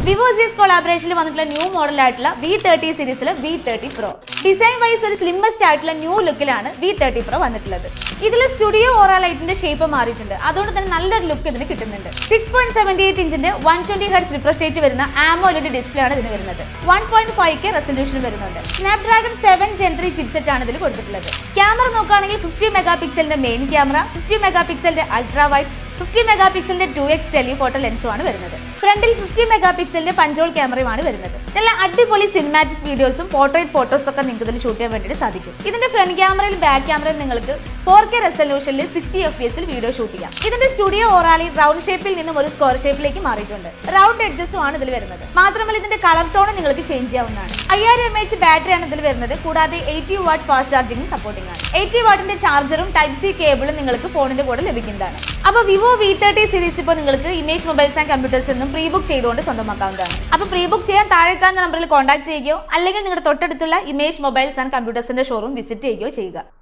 Vivo Zeiss കൊളാബറേഷനിൽ വന്നിട്ടുള്ള new model ആയിട്ടുള്ള വി തേർട്ടി സീരീസിലെ V thirty Pro design wise ഒരു സ്ലിമ്മസ്റ്റ് ആയിട്ടുള്ള ന്യൂ ലുക്കിലാണ് വി തേർട്ടി പ്രോ വന്നിട്ടുള്ളത് ഇതിൽ സ്റ്റുഡിയോ ഓറ ലൈറ്റിന്റെ ഷേപ്പ് മാറിയിട്ടുണ്ട് അതുകൊണ്ട് തന്നെ നല്ലൊരു ലുക്ക് ഇതിന് കിട്ടുന്നുണ്ട് സിക്സ് പോയിന്റ് സെവന്റി എയ്റ്റ് ഇഞ്ചിന്റെ one twenty hertz refresh rate വരുന്ന ആമോലഡ് ഡിസ്പ്ലേ ആണ് ഇതിന് വരുന്നത് one point five K resolution വരുന്നുണ്ട് Snapdragon seven Gen three chipset ആണ് ഇതിൽ കൊടുത്തിട്ടുള്ളത് ക്യാമറ നോക്കുകയാണെങ്കിൽ ഫിഫ്റ്റി മെഗാ പിക്സലിന്റെ മെയിൻ ക്യാമറ ഫിഫ്റ്റി മെഗാ പിക്സലിന്റെ അൾട്രാ വൈഡ് ഫിഫ്റ്റി മെഗാ പിക്സലിന്റെ ടു എക്സ് ടെലിഫോട്ടോ ലെൻസുമാണ് വരുന്നത് ഫ്രണ്ടിൽ ഫിഫ്റ്റി മെഗാ പിക്സലിന്റെ പഞ്ചോൾ ക്യാമറയുമാണ് വരുന്നത് നല്ല അടിപൊളി സിനിമാറ്റിക് വീഡിയോസും പോർട്രേറ്റ് ഫോട്ടോസും ഒക്കെ നിങ്ങൾക്ക് ഇതിൽ ഷൂട്ട് ചെയ്യാൻ വേണ്ടിയിട്ട് സാധിക്കും ഇതിന്റെ ഫ്രണ്ട് ക്യാമറയിൽ ബാക്ക് ക്യാമറയിൽ നിങ്ങൾക്ക് ഫോർ കെ റെസൊല്യൂഷനിൽ സിക്സ്റ്റി എഫ് പി എസിൽ വീഡിയോ ഷൂട്ട് ചെയ്യാം ഇതിന്റെ സ്റ്റുഡിയോ ഓറാലി റൗണ്ട് ഷേപ്പിൽ നിന്നും ഒരു സ്ക്വയർ ഷേപ്പിലേക്ക് മാറിയിട്ടുണ്ട് റൗണ്ട് എഡ്ജസും ആണ് ഇതിൽ വരുന്നത് മാത്രമല്ല ഇതിന്റെ കളർ ടോൺ നിങ്ങൾക്ക് ചേഞ്ച് ചെയ്യാവുന്നതാണ് അയ്യായിരം എം എച്ച് ബാറ്ററിയാണ് ഇതിൽ വരുന്നത് കൂടാതെ eighty watt fast charging supporting ആണ് എയ്റ്റി വാട്ടിന്റെ ചാർജറും ടൈപ്പ് സി കേബിളും നിങ്ങൾക്ക് ഫോണിന്റെ കൂടെ ലഭിക്കുന്നതാണ് അപ്പോൾ വിവോ വി തേർട്ടി സീരീസ് ഇപ്പോൾ നിങ്ങൾക്ക് ഇമേജ് മൊബൈൽസ് ആൻഡ് കമ്പ്യൂട്ടേഴ്സ് നിന്നും പ്രീ ബുക്ക് ചെയ്തുകൊണ്ട് സ്വന്തമാക്കാവുന്നതാണ് അപ്പോൾ പ്രീ ബുക്ക് ചെയ്യാൻ താഴെ കാണുന്ന നമ്പറിൽ കോൺടാക്ട് ചെയ്യുകയോ അല്ലെങ്കിൽ നിങ്ങളുടെ തൊട്ടടുത്തുള്ള ഇമേജ് മൊബൈൽസ് ആൻഡ് കമ്പ്യൂട്ടേഴ്സിന്റെ ഷോറൂം വിസിറ്റ് ചെയ്യുകയോ ചെയ്യുക